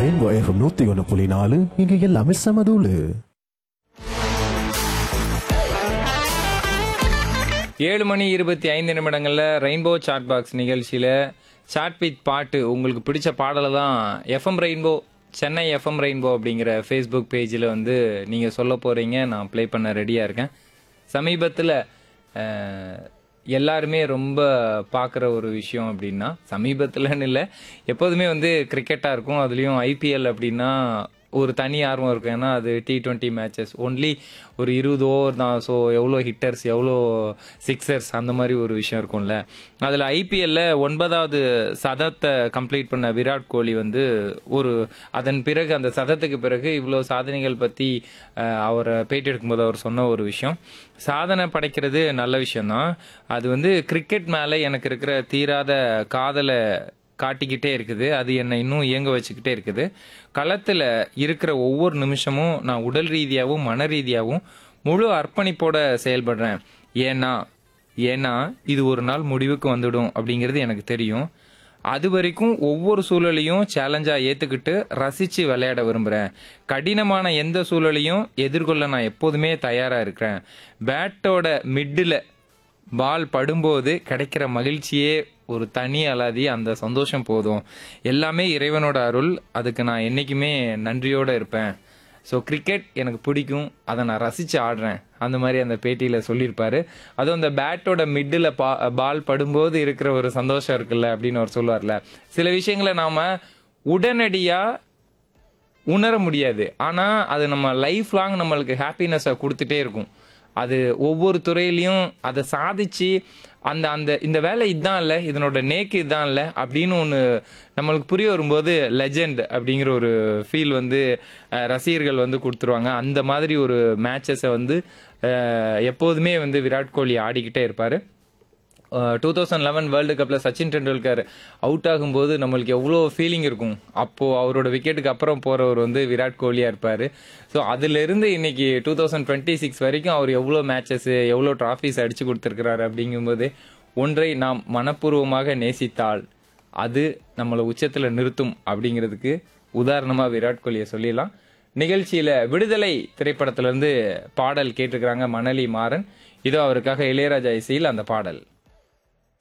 rainbow FM நூத்தி ஒன்று புள்ளி நாலு இங்க எல்லாமே சமதூளு ஏழு மணி இருபத்தி ஐந்து நிமிடங்களில் ரெயின்போ சாட் பாக்ஸ் நிகழ்ச்சியில் சாட் வித் பாட்டு உங்களுக்கு பிடிச்ச பாடலை தான் FM rainbow Chennai FM rainbow அப்படிங்கிற ஃபேஸ்புக் பேஜில் வந்து நீங்கள் சொல்ல போகிறீங்க நான் ப்ளே பண்ண ரெடியாக இருக்கேன் சமீபத்தில் எல்லாருமே ரொம்ப பார்க்குற ஒரு விஷயம் அப்படின்னா சமீபத்தில்னு இல்லை எப்போதுமே வந்து கிரிக்கெட்டாக இருக்கும் அதுலேயும் ஐபிஎல் அப்படின்னா ஒரு தனி ஆர்வம் இருக்கும் ஏன்னா அது டி டுவெண்ட்டி மேட்சஸ் ஒன்லி ஒரு இருபது ஓவர் தான் ஸோ எவ்வளோ ஹிட்டர்ஸ் எவ்வளோ சிக்ஸர்ஸ் அந்த மாதிரி ஒரு விஷயம் இருக்கும்ல அதில் ஐபிஎல்ல ஒன்பதாவது சதத்தை கம்ப்ளீட் பண்ண விராட் கோலி வந்து ஒரு அதன் பிறகு அந்த சதத்துக்கு பிறகு இவ்வளோ சாதனைகள் பற்றி அவரை பேட்டி எடுக்கும்போது அவர் சொன்ன ஒரு விஷயம் சாதனை படைக்கிறது நல்ல விஷயம்தான் அது வந்து கிரிக்கெட் மேலே எனக்கு இருக்கிற தீராத காதலை காட்டிக்கிட்டே இருக்குது அது என்னை இன்னும் இயங்க வச்சுக்கிட்டே இருக்குது களத்தில் இருக்கிற ஒவ்வொரு நிமிஷமும் நான் உடல் ரீதியாகவும் மன ரீதியாகவும் முழு அர்ப்பணிப்போட செயல்படுறேன் ஏன்னா ஏன்னா இது ஒரு நாள் முடிவுக்கு வந்துடும் அப்படிங்கிறது எனக்கு தெரியும் அது வரைக்கும் ஒவ்வொரு சூழலையும் சேலஞ்சாக ஏற்றுக்கிட்டு ரசித்து விளையாட விரும்புகிறேன் கடினமான எந்த சூழலையும் எதிர்கொள்ள நான் எப்போதுமே தயாராக இருக்கிறேன் பேட்டோட மிட்டில் பால் படும்போது கிடைக்கிற மகிழ்ச்சியே ஒரு தனி அலாதி அந்த சந்தோஷம் போதும் எல்லாமே இறைவனோட அருள் அதுக்கு நான் என்றைக்குமே நன்றியோடு இருப்பேன் ஸோ கிரிக்கெட் எனக்கு பிடிக்கும் அதை நான் ரசித்து ஆடுறேன் அந்த மாதிரி அந்த பேட்டியில் சொல்லியிருப்பாரு அதுவும் அந்த பேட்டோட மிட்டில் பா பால் படும்போது இருக்கிற ஒரு சந்தோஷம் இருக்குல்ல அப்படின்னு அவர் சொல்லுவார்ல சில விஷயங்களை நாம் உடனடியாக உணர முடியாது ஆனால் அது நம்ம லைஃப் லாங் நம்மளுக்கு ஹாப்பினஸை கொடுத்துட்டே இருக்கும் அது ஒவ்வொரு துறையிலையும் அதை சாதிச்சு அந்த அந்த இந்த வேலை இதுதான் இல்லை இதனோட நேக்கு இதுதான் இல்லை அப்படின்னு ஒன்று நம்மளுக்கு புரிய வரும்போது லெஜெண்ட் அப்படிங்கிற ஒரு ஃபீல் வந்து அஹ், ரசிகர்கள் வந்து கொடுத்துருவாங்க அந்த மாதிரி ஒரு மேட்சஸை வந்து அஹ், எப்போதுமே வந்து விராட் கோலி ஆடிக்கிட்டே இருப்பார் டூ தௌசண்ட் லெவன் வேர்ல்டு கப்பில் சச்சின் டெண்டுல்கர் அவுட் ஆகும்போது நம்மளுக்கு எவ்வளோ ஃபீலிங் இருக்கும் அப்போது அவரோட விக்கெட்டுக்கு அப்புறம் போகிறவர் வந்து விராட் கோலியாக இருப்பார் ஸோ அதிலிருந்து இன்னைக்கு டூ தௌசண்ட் டுவெண்ட்டி சிக்ஸ் வரைக்கும் அவர் எவ்வளோ மேட்சஸ் எவ்வளோ ட்ராஃபிஸ் அடிச்சு கொடுத்துருக்கிறாரு அப்படிங்கும்போது ஒன்றை நாம் மனப்பூர்வமாக நேசித்தால் அது நம்மளை உச்சத்தில் நிறுத்தும் அப்படிங்கிறதுக்கு உதாரணமாக விராட் கோலியை சொல்லிடலாம் நிகழ்ச்சியில் விடுதலை திரைப்படத்திலிருந்து பாடல் கேட்டிருக்கிறாங்க மணலி மாறன் இதோ அவருக்காக இளையராஜா இசையில் அந்த பாடல்